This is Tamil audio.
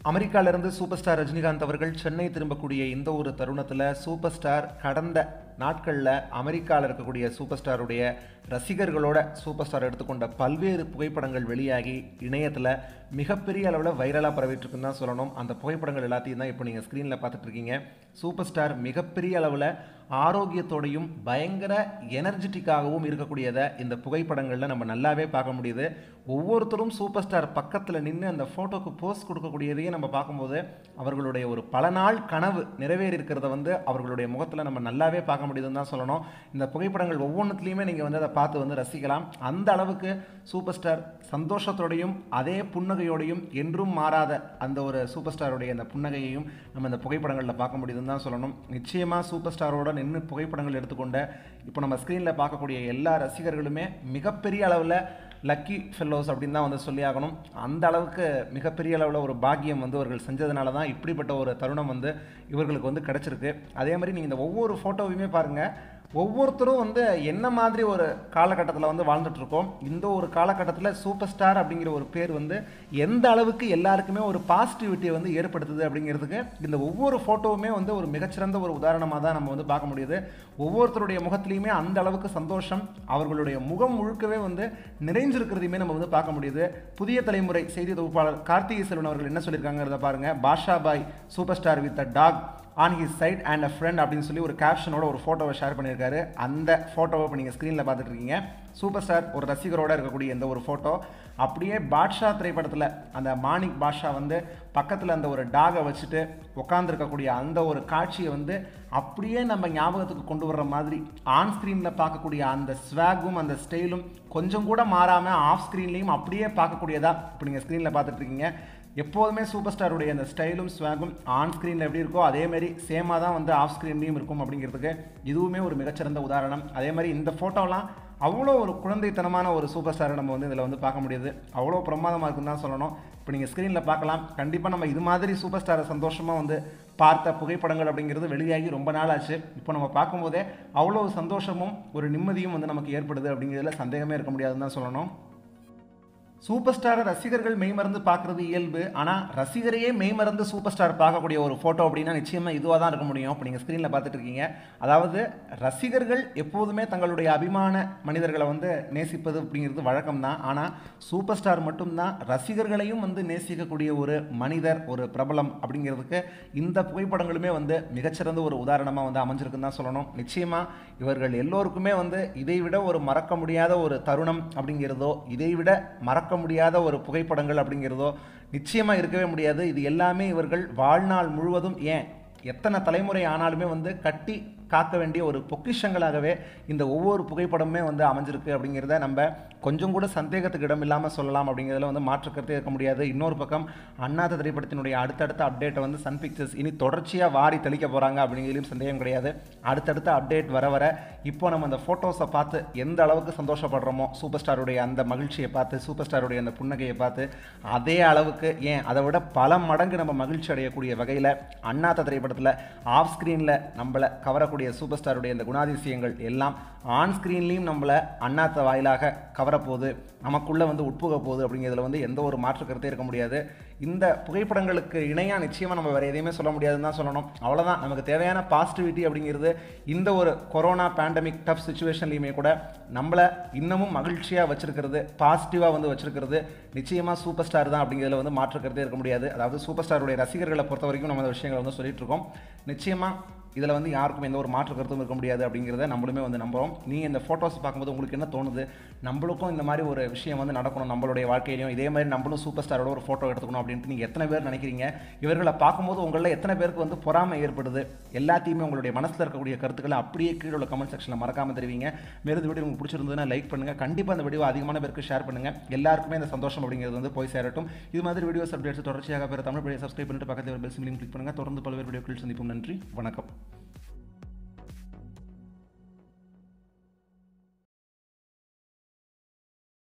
அமெரிக்காவிலிருந்து சூப்பர் ஸ்டார் ரஜினிகாந்த் அவர்கள் சென்னை திரும்பக்கூடிய இந்த ஒரு தருணத்தில் சூப்பர் ஸ்டார் கடந்த நாட்களில் அமெரிக்காவில் இருக்கக்கூடிய சூப்பர் ஸ்டாருடைய ரசிகர்களோட சூப்பர் ஸ்டார் எடுத்துக்கொண்ட பல்வேறு புகைப்படங்கள் வெளியாகி இணையத்தில் மிகப்பெரிய அளவில் வைரலாக பரவிட்டு இருக்குன்னு தான் சொல்லணும் அந்த புகைப்படங்கள் எல்லாத்தையும் தான் இப்போ நீங்கள் ஸ்க்ரீனில் பார்த்துட்டு இருக்கீங்க சூப்பர் ஸ்டார் மிகப்பெரிய அளவில் ஆரோக்கியத்தோடையும் பயங்கர எனர்ஜெட்டிக்காகவும் இருக்கக்கூடியதை இந்த புகைப்படங்களில் நம்ம நல்லாவே பார்க்க முடியுது ஒவ்வொருத்தரும் சூப்பர் ஸ்டார் பக்கத்தில் நின்று அந்த ஃபோட்டோக்கு போஸ்ட் கொடுக்கக்கூடியதையும் நம்ம பார்க்கும்போது அவர்களுடைய ஒரு பல நாள் கனவு நிறைவேறி இருக்கிறத வந்து அவர்களுடைய முகத்தில் நம்ம நல்லாவே பார்க்க முடியுதுன்னு தான் சொல்லணும் இந்த புகைப்படங்கள் ஒவ்வொன்றுத்துலேயுமே நீங்கள் வந்து அதை பார்த்து வந்து ரசிக்கலாம் அந்த அளவுக்கு சூப்பர் ஸ்டார் சந்தோஷத்தோடையும் அதே புன்னகையோடையும் என்றும் மாறாத அந்த ஒரு சூப்பர் ஸ்டாருடைய அந்த புன்னகையையும் நம்ம இந்த புகைப்படங்களில் பார்க்க முடியுதுன்னு தான் சொல்லணும் நிச்சயமாக சூப்பர் ஸ்டாரோட நின்று புகைப்படங்கள் எடுத்துக்கொண்ட இப்போ நம்ம ஸ்க்ரீனில் பார்க்கக்கூடிய எல்லா ரசிகர்களுமே மிகப்பெரிய அளவில் லக்கி ஃபெல்லோஸ் அப்படின்னு தான் வந்து சொல்லி ஆகணும் அந்த அளவுக்கு மிகப்பெரிய அளவில் ஒரு பாக்கியம் வந்து அவர்கள் செஞ்சதுனால தான் இப்படிப்பட்ட ஒரு தருணம் வந்து இவர்களுக்கு வந்து கிடச்சிருக்கு அதே மாதிரி நீங்கள் இந்த ஒவ்வொரு ஃபோட்டோவையுமே பாருங்கள் ஒவ்வொருத்தரும் வந்து என்ன மாதிரி ஒரு காலகட்டத்தில் வந்து வாழ்ந்துட்டு இருக்கோம் இந்த ஒரு காலகட்டத்தில் சூப்பர் ஸ்டார் அப்படிங்கிற ஒரு பேர் வந்து எந்த அளவுக்கு எல்லாருக்குமே ஒரு பாசிட்டிவிட்டியை வந்து ஏற்படுத்துது அப்படிங்கிறதுக்கு இந்த ஒவ்வொரு ஃபோட்டோவுமே வந்து ஒரு மிகச்சிறந்த ஒரு உதாரணமாக தான் நம்ம வந்து பார்க்க முடியுது ஒவ்வொருத்தருடைய முகத்துலையுமே அந்த அளவுக்கு சந்தோஷம் அவர்களுடைய முகம் முழுக்கவே வந்து நிறைஞ்சிருக்கிறதையுமே நம்ம வந்து பார்க்க முடியுது புதிய தலைமுறை செய்தி தொகுப்பாளர் கார்த்திகை செல்வன் அவர்கள் என்ன சொல்லியிருக்காங்கிறத பாருங்க Basha Bhai super star with a dog on his side and a friend அப்படின்னு சொல்லி ஒரு கேப்ஷனோட ஒரு ஃபோட்டோவை ஷேர் பண்ணியிருக்காரு அந்த ஃபோட்டோவை இப்போ நீங்கள் ஸ்க்ரீனில் பார்த்துட்டு இருக்கீங்க சூப்பர் ஸ்டார் ஒரு ரசிகரோட இருக்கக்கூடிய இந்த ஒரு ஃபோட்டோ அப்படியே பாட்ஷா திரைப்படத்தில் அந்த மாணிக் பாஷா வந்து பக்கத்தில் அந்த ஒரு டாகை வச்சுட்டு உட்காந்துருக்கக்கூடிய அந்த ஒரு காட்சியை வந்து அப்படியே நம்ம ஞாபகத்துக்கு கொண்டு வர்ற மாதிரி ஆன் ஸ்க்ரீனில் பார்க்கக்கூடிய அந்த ஸ்வாகும் அந்த ஸ்டைலும் கொஞ்சம் கூட மாறாமல் ஆஃப் ஸ்க்ரீன்லேயும் அப்படியே பார்க்கக்கூடியதா இப்போ நீங்கள் ஸ்க்ரீனில் பார்த்துட்டு இருக்கீங்க எப்போதுமே சூப்பர் ஸ்டாருடைய அந்த ஸ்டைலும் ஸ்வாகும் ஆன் ஸ்க்ரீனில் எப்படி இருக்கோ அதே மாதிரி சேமாக தான் வந்து ஆஃப் ஸ்க்ரீன்லேயும் இருக்கும் அப்படிங்கிறதுக்கு இதுவுமே ஒரு மிகச்சிறந்த உதாரணம் அதே மாதிரி இந்த ஃபோட்டோலாம் அவ்வளோ ஒரு குழந்தைத்தனமான ஒரு சூப்பர் ஸ்டாரை நம்ம வந்து இதில் வந்து பார்க்க முடியுது அவ்வளோ பிரமாதமாக இருக்குன்னு தான் சொல்லணும் இப்போ நீங்கள் ஸ்க்ரீனில் பார்க்கலாம் கண்டிப்பாக நம்ம இது மாதிரி சூப்பர் ஸ்டாரை சந்தோஷமாக வந்து பார்த்த புகைப்படங்கள் அப்படிங்கிறது வெளியாகி ரொம்ப நாள் ஆச்சு இப்போ நம்ம பார்க்கும்போதே அவ்வளோ சந்தோஷமும் ஒரு நிம்மதியும் வந்து நமக்கு ஏற்படுது அப்படிங்கிறதுல சந்தேகமே இருக்க முடியாதுன்னு தான் சொல்லணும் சூப்பர் ஸ்டாரை ரசிகர்கள் மெய்மறந்து பார்க்குறது இயல்பு ஆனால் ரசிகரையே மெய்மறந்து சூப்பர் ஸ்டார் பார்க்கக்கூடிய ஒரு ஃபோட்டோ அப்படின்னா நிச்சயமாக இதுவாக தான் இருக்க முடியும் இப்போ நீங்கள் ஸ்க்ரீனில் பார்த்துட்டு இருக்கீங்க அதாவது ரசிகர்கள் எப்போதுமே தங்களுடைய அபிமான மனிதர்களை வந்து நேசிப்பது அப்படிங்கிறது வழக்கம் தான் ஆனால் சூப்பர் ஸ்டார் மட்டும்தான் ரசிகர்களையும் வந்து நேசிக்கக்கூடிய ஒரு மனிதர் ஒரு பிரபலம் அப்படிங்கிறதுக்கு இந்த புகைப்படங்களுமே வந்து மிகச்சிறந்த ஒரு உதாரணமாக வந்து அமைஞ்சிருக்குன்னு தான் சொல்லணும் நிச்சயமாக இவர்கள் எல்லோருக்குமே வந்து இதை விட ஒரு மறக்க முடியாத ஒரு தருணம் அப்படிங்கிறதோ இதை விட மறக்க முடியாத ஒரு புகைப்படங்கள் அப்படிங்கிறதோ நிச்சயமாக இருக்கவே முடியாது இது எல்லாமே இவர்கள் வாழ்நாள் முழுவதும் ஏன் எத்தனை தலைமுறை ஆனாலுமே வந்து கட்டி காக்க வேண்டிய ஒரு பொக்கிஷங்களாகவே இந்த ஒவ்வொரு புகைப்படமுமே வந்து அமைஞ்சிருக்கு அப்படிங்கிறத நம்ம கொஞ்சம் கூட சந்தேகத்துக்கு இடம் இல்லாமல் சொல்லலாம் அப்படிங்கிறதுல வந்து மாற்றுக்கருத்தே இருக்க முடியாது இன்னொரு பக்கம் அண்ணாத்த திரைப்படத்தினுடைய அடுத்தடுத்த அப்டேட்டை வந்து சன் பிக்சர்ஸ் இனி தொடர்ச்சியாக வாரி தெளிக்க போகிறாங்க அப்படிங்கிறதுலையும் சந்தேகம் கிடையாது அடுத்தடுத்த அப்டேட் வர வர இப்போ நம்ம அந்த ஃபோட்டோஸை பார்த்து எந்த அளவுக்கு சந்தோஷப்படுறோமோ சூப்பர் ஸ்டாருடைய அந்த மகிழ்ச்சியை பார்த்து சூப்பர் ஸ்டாருடைய அந்த புன்னகையை பார்த்து அதே அளவுக்கு ஏன் அதை விட பல மடங்கு நம்ம மகிழ்ச்சி அடையக்கூடிய வகையில் அண்ணாத்த திரைப்படத்தில் ஆஃப் ஸ்க்ரீனில் நம்மளை கவரக்கூடிய சூப்பர் ஸ்டாருடைய இந்த குணாதிசயங்கள் எல்லாம் ஆன் ஸ்க்ரீன்லேயும் நம்மளை அண்ணாத்த வாயிலாக கவரப்போகுது நமக்குள்ளே வந்து உட்புக போகுது அப்படிங்கிறதுல வந்து எந்த ஒரு மாற்று கருத்தே இருக்க முடியாது இந்த புகைப்படங்களுக்கு இணையாக நிச்சயமாக நம்ம வேறு எதையுமே சொல்ல முடியாதுன்னு தான் சொல்லணும் அவ்வளோதான் நமக்கு தேவையான பாசிட்டிவிட்டி அப்படிங்கிறது இந்த ஒரு கொரோனா பேண்டமிக் டஃப் சுச்சுவேஷன்லையுமே கூட நம்மளை இன்னமும் மகிழ்ச்சியாக வச்சிருக்கிறது பாசிட்டிவாக வந்து வச்சிருக்கிறது நிச்சயமாக சூப்பர் ஸ்டார் தான் அப்படிங்கிறதுல வந்து மாற்றுக்கிறதே இருக்க முடியாது அதாவது சூப்பர் ஸ்டாருடைய ரசிகர்களை பொறுத்த வரைக்கும் நம்ம இந்த விஷயங்களை வந்து சொல்லிட்டு இருக்கோம் நிச்சயமாக இதில் வந்து யாருக்கும் எந்த ஒரு மாற்று கருத்தும் இருக்க முடியாது அப்படிங்கிறத நம்மளுமே வந்து நம்புகிறோம் நீ இந்த ஃபோட்டோஸ் பார்க்கும்போது உங்களுக்கு என்ன தோணுது நம்மளுக்கும் இந்த மாதிரி ஒரு விஷயம் வந்து நடக்கணும் நம்மளுடைய வாழ்க்கையிலையும் இதே மாதிரி நம்மளும் சூப்பர் ஸ்டாரோட ஒரு ஃபோட்டோ எடுத்துக்கணும் அப்படின்ட்டு நீங்கள் எத்தனை பேர் நினைக்கிறீங்க இவர்களை பார்க்கும்போது உங்களில் எத்தனை பேருக்கு வந்து பொறாமை ஏற்படுது எல்லாத்தையுமே உங்களுடைய மனசில் இருக்கக்கூடிய கருத்துக்களை அப்படியே கீழே உள்ள கமெண்ட் செக்ஷனில் மறக்காமல் தெரிவிங்க மேலும் இந்த வீடியோ உங்களுக்கு பிடிச்சிருந்ததுன்னா லைக் பண்ணுங்கள் கண்டிப்பாக இந்த வீடியோ அதிகமான பேருக்கு ஷேர் பண்ணுங்கள் எல்லாருக்குமே இந்த சந்தோஷம் அப்படிங்கிறது வந்து போய் சேரட்டும் இது மாதிரி வீடியோஸ் அப்டேட்ஸ் தொடர்ச்சியாக பேர் தமிழ் வீடியோ சப்ஸ்கிரைப் பண்ணிட்டு பக்கத்தில் பெல் சிம்லையும் கிளிக் பண்ணுங்கள் தொடர்ந்து பல்வேறு வீடியோக்கள் சந்திப்போம் நன்றி வணக்கம்